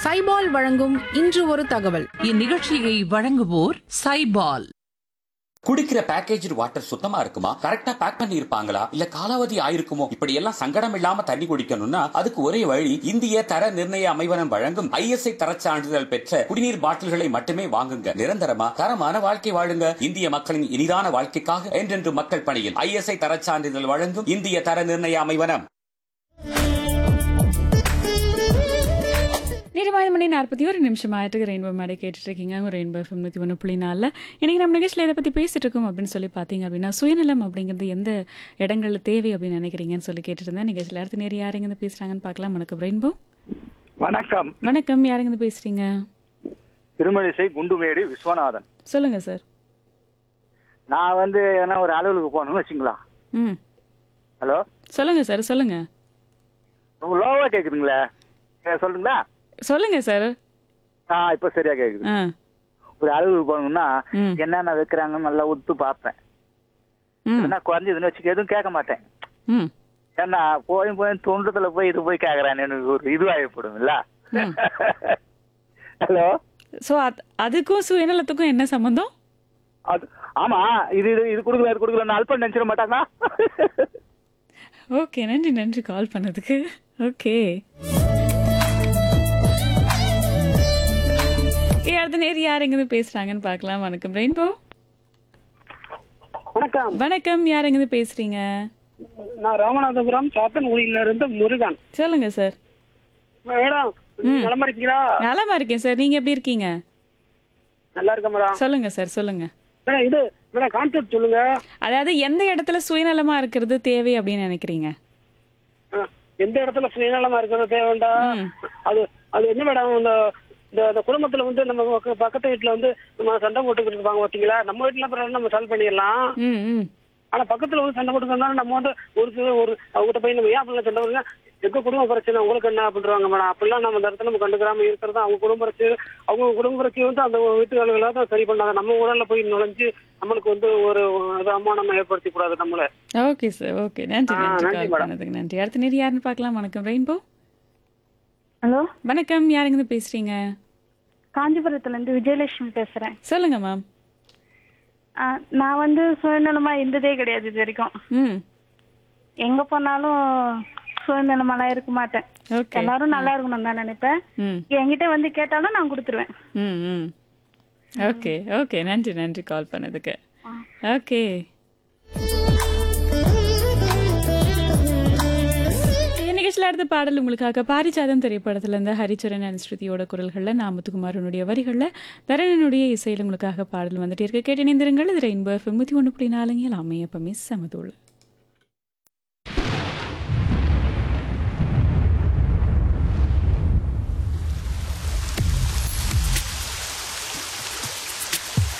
சைபால் வழங்கும் இன்று ஒரு தகவல் இந்நிகழ்ச்சியை வழங்குவோர் சைபால் குடிக்கிற பேக்கேஜ் வாட்டர் சுத்தமா இருக்குமா கரெக்டா பேக் பண்ணி இருப்பாங்களா இல்ல காலாவதி ஆயிருக்குமோ இப்படி எல்லாம் சங்கடம் இல்லாம தண்ணி குடிக்கணும்னா அதுக்கு ஒரே வழி இந்திய தர நிர்ணய அமைவனம் வழங்கும் ஐஎஸ்ஐ தரச் சான்றிதழ் பெற்ற குடிநீர் பாட்டில்களை மட்டுமே வாங்குங்க நிரந்தரமா தரமான வாழ்க்கை வாழுங்க இந்திய மக்களின் இனிதான வாழ்க்கைக்காக என்றென்று மக்கள் பணியில் ஐஎஸ்ஐ தரச் சான்றிதழ் வழங்கும் இந்திய தர நிர்ணய அமைவனம் நேரமாய மணி நாற்பத்தி ஒரு நிமிஷம் ஆயிட்டு ரெயின்போ மேடை கேட்டுட்டு இருக்கீங்க ஒரு ரெயின்போ எஃப்எம் நூற்றி ஒன்று புள்ளி நாலில் இன்னைக்கு நம்ம நிகழ்ச்சியில் எதை பற்றி பேசிட்டு இருக்கோம் அப்படின்னு சொல்லி பார்த்தீங்க அப்படின்னா சுயநலம் அப்படிங்கிறது எந்த இடங்களில் தேவை அப்படின்னு நினைக்கிறீங்கன்னு சொல்லி கேட்டுட்டு இருந்தேன் நிகழ்ச்சியில் அடுத்த நேரம் யாருங்க பேசுகிறாங்கன்னு பார்க்கலாம் வணக்கம் ரெயின்போ வணக்கம் வணக்கம் யாருங்க பேசுகிறீங்க திருமழிசை குண்டுமேடு விஸ்வநாதன் சொல்லுங்கள் சார் நான் வந்து எதனா ஒரு அலுவலுக்கு போகணும்னு வச்சுங்களா ம் ஹலோ சொல்லுங்கள் சார் சொல்லுங்கள் ரொம்ப லோவா கேக்குதுங்களே ஏ, சொல்லுங்களா சொல்லுங்கள் சார் ஆ இப்போ சரியா கேக்குது ஆ ஒரு அலுவலுக்கு போகணும்னா ம். என்னென்ன வைக்கிறாங்கன்னு நல்லா உத்து பார்ப்பேன் ம் என்ன குறைஞ்சதுன்னு வச்சுக்க எதுவும் கேட்க மாட்டேன் ம் ஏன்னா போய் போய் தொண்டத்துல போய் இது போய் கேக்குறான் எனக்கு ஒரு இதுவாகப்படும் இல்ல ம். ஹலோ ஸோ அது அதுக்கும் சுயநலத்துக்கும் என்ன சம்மந்தம் அது ஆமா இது இது இது கொடுக்கல இது கொடுக்கல அல்பம் நினைச்சிட மாட்டாங்களா ஓகே நன்றி நன்றி கால் பண்ணதுக்கு ஓகே ஏ அடுத்த நேரம் யார் எங்கேருந்து பேசுறாங்கன்னு பார்க்கலாம் வணக்கம் ரெயின்போ வணக்கம் வணக்கம் யார் எங்கேருந்து பேசுறீங்க நான் ராமநாதபுரம் சாத்தன்குடியில இருந்து முருகன் சொல்லுங்க சார் மேடம் நலமா இருக்கீங்களா நலமா இருக்கேன் சார் நீங்க எப்படி இருக்கீங்க நல்லா இருக்க மேடம் சொல்லுங்க சார் சொல்லுங்க மேடம் இது மேடம் கான்செப்ட் சொல்லுங்க அதாவது எந்த இடத்துல சுயநலமா இருக்கிறது தேவை அப்படின்னு நினைக்கிறீங்க ஆ, எந்த இடத்துல சுயநலமா இருக்கிறது தேவைண்டா அது அது என்ன மேடம் இந்த இந்த இந்த குடும்பத்துல வந்து நம்ம பக்க- பக்கத்து வீட்டுல வந்து நம்ம சண்டை போட்டுக்கிட்டு இருப்பாங்க பாத்தீங்களா நம்ம வீட்டுல அப்புறம் நம்ம சால்வ் பண்ணிடலாம் ம் ம் ஆனா பக்கத்துல வந்து சண்டை போட்டுக்கிறதுனால நம்ம வந்து ஒரு சில ஒரு அவங்ககிட்ட போய் நம்ம ஏன் அப்படிலாம் சண்டை போடுங்க எங்க குடும்ப பிரச்சனை உங்களுக்கு என்ன அப்படின்றாங்க மேடம் அப்படிலாம் நம்ம இந்த இடத்துல நம்ம கண்டுக்கிறாம இருக்கிறது அவங்க குடும்ப பிரச்சனை அவங்க குடும்ப பிரச்சனை வந்து அந்த வீட்டுக்காரர்களாக தான் சரி பண்ணாங்க நம்ம ஊரில் போய் நுழைஞ்சு நம்மளுக்கு வந்து ஒரு இது அவமானம் ஏற்படுத்தி கூடாது நம்மள ஓகே சார் ஓகே நன்றி ஆ, நன்றி நன்றி கால் மேடம். பண்ணதுக்கு நன்றி அடுத்த நேரம் யாருன்னு பார்க்கலாம் வணக்கம் ரெயின்போ ஹலோ வணக்கம் யார் எங்கேருந்து பேசுறீங்க காஞ்சிபுரத்துல இருந்து விஜயலட்சுமி பேசுறேன் சொல்லுங்க மேம் ஆ, நான் வந்து சுயநலமா இருந்ததே கிடையாது இது வரைக்கும் ம் எங்க போனாலும் சுயநலமாலாம் இருக்க மாட்டேன் ஓகே எல்லாரும் நல்லா இருக்கணும் தான் நினைப்பேன் ம் என்கிட்ட வந்து கேட்டாலும் நான் கொடுத்துருவேன் ம் ம் ஓகே ஓகே நன்றி நன்றி கால் பண்ணதுக்கு ஓகே நிகழ்ச்சியில் அடுத்த பாடல் உங்களுக்காக பாரிஜாதம் திரைப்படத்துல இருந்து ஹரிச்சரன் அண்ட் ஸ்ருதியோட குரல்களில் நாமத்துக்குமாரனுடைய வரிகளில் தரணனுடைய இசையில் உங்களுக்காக பாடல் வந்துட்டு இருக்கு கேட்டு இணைந்திருங்கள் இது ரெயின்போ எஃப்எம் நூற்றி ஒன்று புள்ளி நாலுங்க எல்லாமே எப்பவுமே சமதோள்